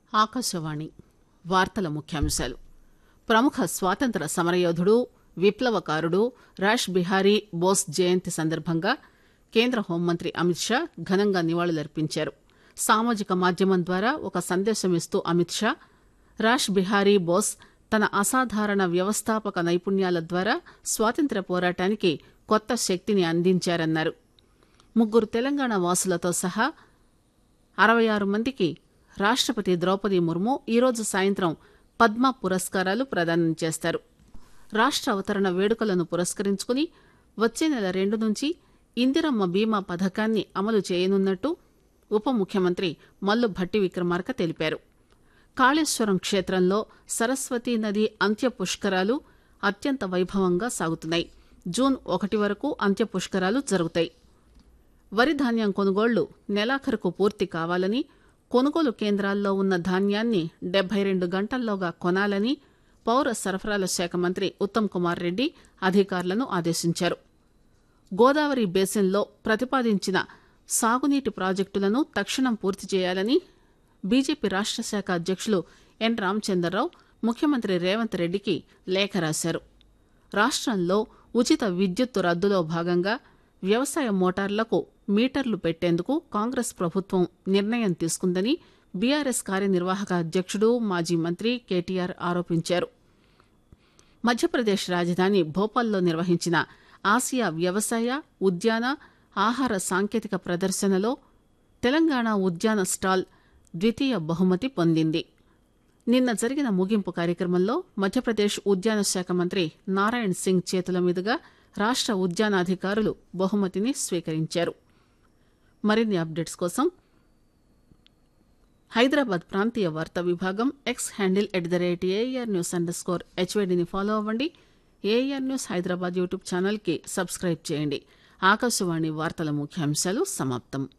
ఆకాశవాణి వార్తల ముఖ్యాంశాలు ప్రముఖ స్వాతంత్ర సమరయోధుడు విప్లవకారుడు రాష్ బిహారీ బోస్ జయంతి సందర్భంగా కేంద్ర హోంమంత్రి అమిత్ షా ఘనంగా నివాళులర్పించారు సామాజిక మాధ్యమం ద్వారా ఒక సందేశం ఇస్తూ అమిత్ షా రాష్ బిహారీ బోస్ తన అసాధారణ వ్యవస్థాపక నైపుణ్యాల ద్వారా స్వాతంత్ర్య పోరాటానికి కొత్త శక్తిని అందించారన్నారు ముగ్గురు తెలంగాణ వాసులతో సహా అరవై ఆరు మందికి రాష్టపతి ద్రౌపది ముర్ము ఈరోజు సాయంత్రం పద్మ పురస్కారాలు ప్రదానం చేస్తారు రాష్ట అవతరణ వేడుకలను పురస్కరించుకుని వచ్చే నెల రెండు నుంచి ఇందిరమ్మ బీమా పథకాన్ని అమలు చేయనున్నట్టు ఉప ముఖ్యమంత్రి మల్లు భట్టి విక్రమార్క తెలిపారు కాళేశ్వరం క్షేత్రంలో సరస్వతీ నది అంత్య పుష్కరాలు అత్యంత వైభవంగా సాగుతున్నాయి జూన్ ఒకటి వరకు అంత్య పుష్కరాలు జరుగుతాయి వరి ధాన్యం కొనుగోళ్లు నెలాఖరుకు పూర్తి కావాలని కొనుగోలు కేంద్రాల్లో ఉన్న ధాన్యాన్ని డెబ్బై రెండు గంటల్లోగా కొనాలని పౌర సరఫరాల శాఖ మంత్రి ఉత్తమ్ కుమార్ రెడ్డి అధికారులను ఆదేశించారు గోదావరి బేసిన్లో ప్రతిపాదించిన సాగునీటి ప్రాజెక్టులను తక్షణం పూర్తి చేయాలని బీజేపీ రాష్ట శాఖ అధ్యక్షులు ఎన్ రామచంద్రరావు ముఖ్యమంత్రి రేవంత్ రెడ్డికి లేఖ రాశారు రాష్టంలో ఉచిత విద్యుత్తు రద్దులో భాగంగా వ్యవసాయ మోటార్లకు మీటర్లు పెట్టేందుకు కాంగ్రెస్ ప్రభుత్వం నిర్ణయం తీసుకుందని బీఆర్ఎస్ కార్యనిర్వాహక అధ్యక్షుడు మాజీ మంత్రి కేటీఆర్ ఆరోపించారు మధ్యప్రదేశ్ రాజధాని భోపాల్లో నిర్వహించిన ఆసియా వ్యవసాయ ఉద్యాన ఆహార సాంకేతిక ప్రదర్శనలో తెలంగాణ ఉద్యాన స్టాల్ ద్వితీయ బహుమతి పొందింది నిన్న జరిగిన ముగింపు కార్యక్రమంలో మధ్యప్రదేశ్ ఉద్యాన శాఖ మంత్రి నారాయణ్ సింగ్ చేతుల మీదుగా రాష్ట ఉద్యానాధికారులు బహుమతిని స్వీకరించారు మరిన్ని అప్డేట్స్ కోసం హైదరాబాద్ ప్రాంతీయ వార్తా విభాగం X handle at the rate AIR news underscore స్కోర్ హెచ్వైడిని ఫాలో అవ్వండి ఏఆర్ న్యూస్ హైదరాబాద్ యూట్యూబ్ ఛానల్కి సబ్స్క్రైబ్ చేయండి ఆకాశవాణి వార్తల ముఖ్యాంశాలు సమాప్తం